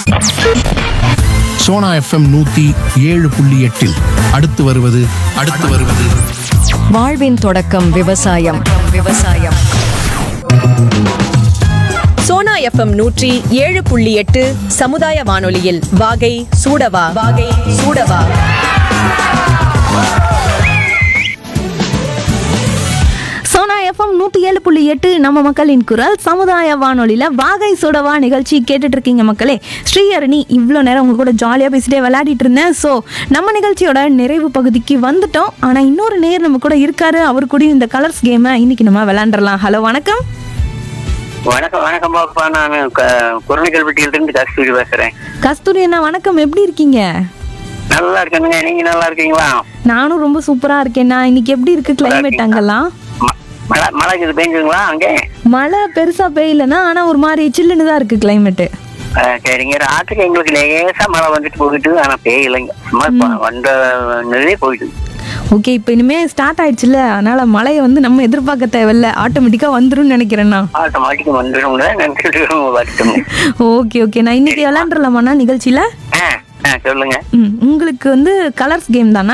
Sona FM நூத்தி ஏழு புள்ளி எட்டில் அடுத்து வருவது அடுத்து வருவது வாழ்வின் தொடக்கம் விவசாயம் விவசாயம் சோனா எஃப்எம் நூற்றி ஏழு புள்ளி எட்டு சமுதாய வானொலியில் வாகை சூடவா வாகை சூடவா சோனா எஃப்எம் நூற்றி ஏழு புள்ளி எட்டு நம்ம மக்களின் குரல் சமுதாய வானொலியில் வாகை சுடவா நிகழ்ச்சி கேட்டுட்டு இருக்கீங்க மக்களே ஸ்ரீஹரணி இவ்வளோ நேரம் உங்க கூட ஜாலியாக பேசிட்டே விளையாடிட்டு இருந்தேன் ஸோ நம்ம நிகழ்ச்சியோட நிறைவு பகுதிக்கு வந்துட்டோம் ஆனால் இன்னொரு நேர் நம்ம கூட இருக்காரு அவர் கூட இந்த கலர்ஸ் கேமை இன்னைக்கு நம்ம விளையாண்டுறலாம் ஹலோ வணக்கம் வணக்கம் வணக்கம் பாப்பா நான் குரணிக்கல்பட்டியிலிருந்து கஸ்தூரி பேசுறேன் கஸ்தூரி அண்ணா வணக்கம் எப்படி இருக்கீங்க நல்லா இருக்கேனுங்க நீங்க நல்லா இருக்கீங்களா நானும் ரொம்ப சூப்பராக இருக்கேண்ணா இன்னைக்கு எப்படி இருக்கு கிளைமேட் அங்கெல்லாம் ம- மழை மழை இது பெஞ்சுங்களா அங்கே மழை பெருசாக பெய்யலன்னா ஆனால் ஒரு மாதிரி சில்லுன்னு தான் இருக்குது கிளைமேட்டு அஹ், சரிங்க ராத்திரி எங்களுக்கு லேசா மழை வந்துட்டு போயிட்டு ஆனா பெய்யலைங்க சும்மா இப்ப வந்த நிலையே போயிட்டு ஓகே இப்போ இனிமே ஸ்டார்ட் ஆயிடுச்சுல்ல அதனால மழையை வந்து நம்ம எதிர்பார்க்க தேவையில்ல ஆட்டோமேட்டிக்காக வந்துரும்னு நினைக்கிறேண்ணா ஆட்டோமேட்டிக் வந்துடும் நினைச்சிட்டு வந்துட்டோங்க ஓகே ஓகே நான் இன்னைக்கு விளையாண்டுலாமாண்ணா நிகழ்ச்சியில் ஆ ஆ சொல்லுங்க ம் உங்களுக்கு வந்து கலர்ஸ் கேம் தானா